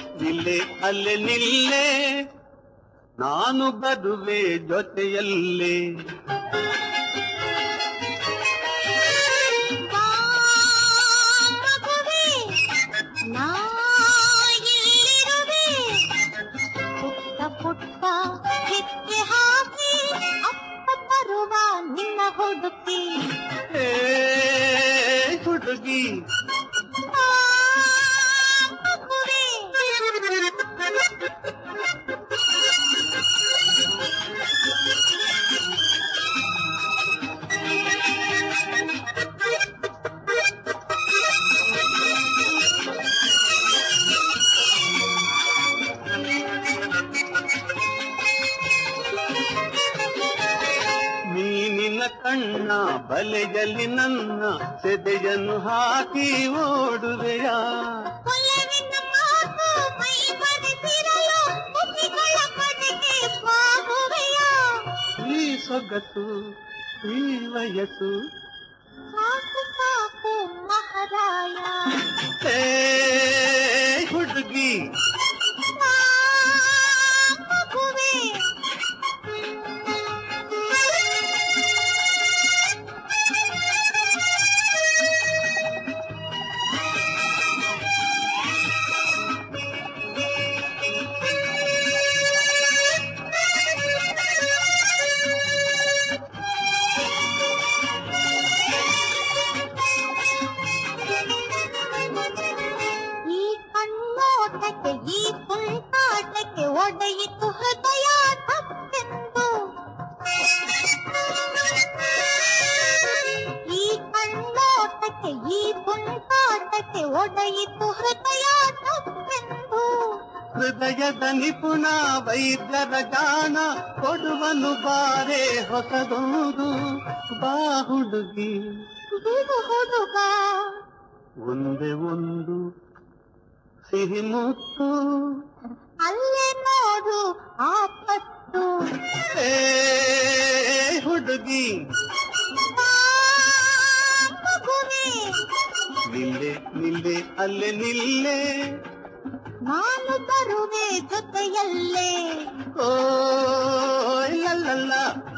ನಿಲ್ಲೆ ಅಲ್ಲೇ ನಿಲ್ಲೆ ನಾನು ಬರುವೆ ಜೊತೆಯಲ್ಲೇ ಬಾ ಮಗುವೇ, ನಾ ಇಲ್ಲಿರುವೆ. ಪುಟ್ಟ ಪುಟ್ಟ ಹೆಜ್ಜೆ ಹಾಕಿ ಅಪ್ಪ ಬರುವ ನಿನ್ನ ಹುಡುಕಿ ಏ ಹುಡುಗಿ ಬಾ ಮಗುವೇ. ಮೀನಿನ ಕಣ್ಣ ಬಲೆಯಲ್ಲಿ ನನ್ನ ಸೆದೆಯನ್ನು ಹಾಕಿ ಓಡುವೆಯ ಒಲವಿನ ಮಾತು ಮೈ ಮರೆತಿರಲು ಕುಸಿಗಳ ಕಡೆಗೆ ಸಾಗುವೆಯ ಈ ಸೊಗಸು ಈ ವಯಸ್ಸು ಸಾಕು ಸಾಕು ಮಹಾರಾಯ ಏ ಹುಡುಗಿ ಬಾ ಮಗುವೇ. ಈ ಕಣ್ಣೋಟಕ್ಕೆ ಈ ತುಂಟಾಟಕ್ಕೆ ಒಡೆಯಿತು ಹೃದಯ ತಪ್ಪೆಂದು ಈ ಕಣ್ಣೋಟಕ್ಕೆ ಈ ತುಂಟಾಟಕ್ಕೆ ಒಡೆಯಿತು ಹೃದಯ ತಪ್ಪೆಂದು ಹೃದಯದ ನಿಪುಣ ವೈದ್ಯರ ಗಾನ ಕೊಡುವನು ಬಾರೆ ಹೊಸದೊಂದು ಬಾ ಹುಡುಗಿ ಬಿಡು ಹುಡುಗ ಒಂದೇ ಒಂದು ಸಿಹಿ ಮುತ್ತು ಅಲ್ಲೇ ನೋಡು ಆ ಪಟ್ಟು ಏ ಹುಡುಗಿ ಬಾ ಮಗುವೇ. ನಿಲ್ಲೆ ನಿಲ್ಲೆ ಅಲ್ಲೇ ನಿಲ್ಲೆ ನಾನು ಬರುವೆ ಜೊತೆಯಲ್ಲೇ ಓ ಲಲ್ಲ